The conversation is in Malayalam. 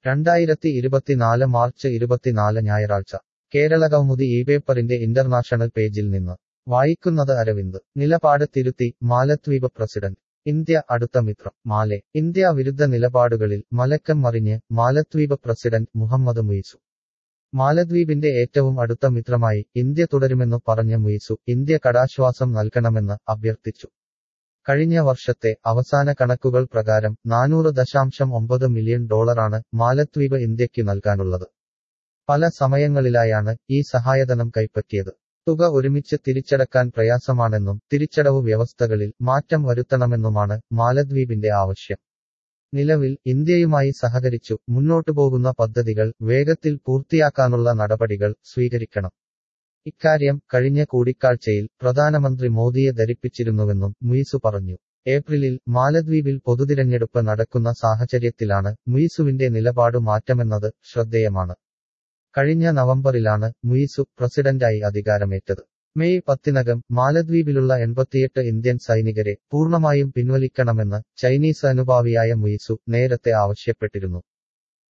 രണ്ടായിരത്തി ഇരുപത്തിനാല് മാർച്ച് ഇരുപത്തിനാല് ഞായറാഴ്ച കേരളകൗമുദി ഈ പേപ്പറിന്റെ ഇന്റർനാഷണൽ പേജിൽ നിന്ന് വായിക്കുന്നത് അരവിന്ദ് നിലപാട് തിരുത്തി മാലദ്വീപ് പ്രസിഡന്റ് ഇന്ത്യ അടുത്ത മിത്രം മാലെ ഇന്ത്യ വിരുദ്ധ നിലപാടുകളിൽ മലക്കം മറിഞ്ഞ് മാലദ്വീപ് പ്രസിഡന്റ് മുഹമ്മദ് മുയിസു മാലദ്വീപിന്റെ ഏറ്റവും അടുത്ത മിത്രമായി ഇന്ത്യ തുടരുമെന്നു പറഞ്ഞ മുയിസു ഇന്ത്യ കടാശ്വാസം നൽകണമെന്ന് അഭ്യർത്ഥിച്ചു കഴിഞ്ഞ വർഷത്തെ അവസാന കണക്കുകൾ പ്രകാരം നാനൂറ് ദശാംശം ഒമ്പത് മില്യൺ ഡോളറാണ് മാലദ്വീപ് ഇന്ത്യയ്ക്ക് നൽകാനുള്ളത് പല സമയങ്ങളിലായാണ് ഈ സഹായധനം കൈപ്പറ്റിയത് തുക ഒരുമിച്ച് തിരിച്ചടക്കാൻ പ്രയാസമാണെന്നും തിരിച്ചടവ് വ്യവസ്ഥകളിൽ മാറ്റം വരുത്തണമെന്നുമാണ് മാലദ്വീപിന്റെ ആവശ്യം നിലവിൽ ഇന്ത്യയുമായി സഹകരിച്ചു മുന്നോട്ടു പോകുന്ന പദ്ധതികൾ വേഗത്തിൽ പൂർത്തിയാക്കാനുള്ള നടപടികൾ സ്വീകരിക്കണം ഇക്കാര്യം കഴിഞ്ഞ കൂടിക്കാഴ്ചയിൽ പ്രധാനമന്ത്രി മോദിയെ ധരിപ്പിച്ചിരുന്നുവെന്നും മുയിസു പറഞ്ഞു ഏപ്രിലിൽ മാലദ്വീപിൽ പൊതുതിരഞ്ഞെടുപ്പ് നടക്കുന്ന സാഹചര്യത്തിലാണ് മുയിസുവിന്റെ നിലപാടു മാറ്റമെന്നത് ശ്രദ്ധേയമാണ് കഴിഞ്ഞ നവംബറിലാണ് മുയിസു പ്രസിഡന്റായി അധികാരമേറ്റത് മെയ് പത്തിനകം മാലദ്വീപിലുള്ള എൺപത്തിയെട്ട് ഇന്ത്യൻ സൈനികരെ പൂർണ്ണമായും പിൻവലിക്കണമെന്ന് ചൈനീസ് അനുഭാവിയായ മുയിസു നേരത്തെ ആവശ്യപ്പെട്ടിരുന്നു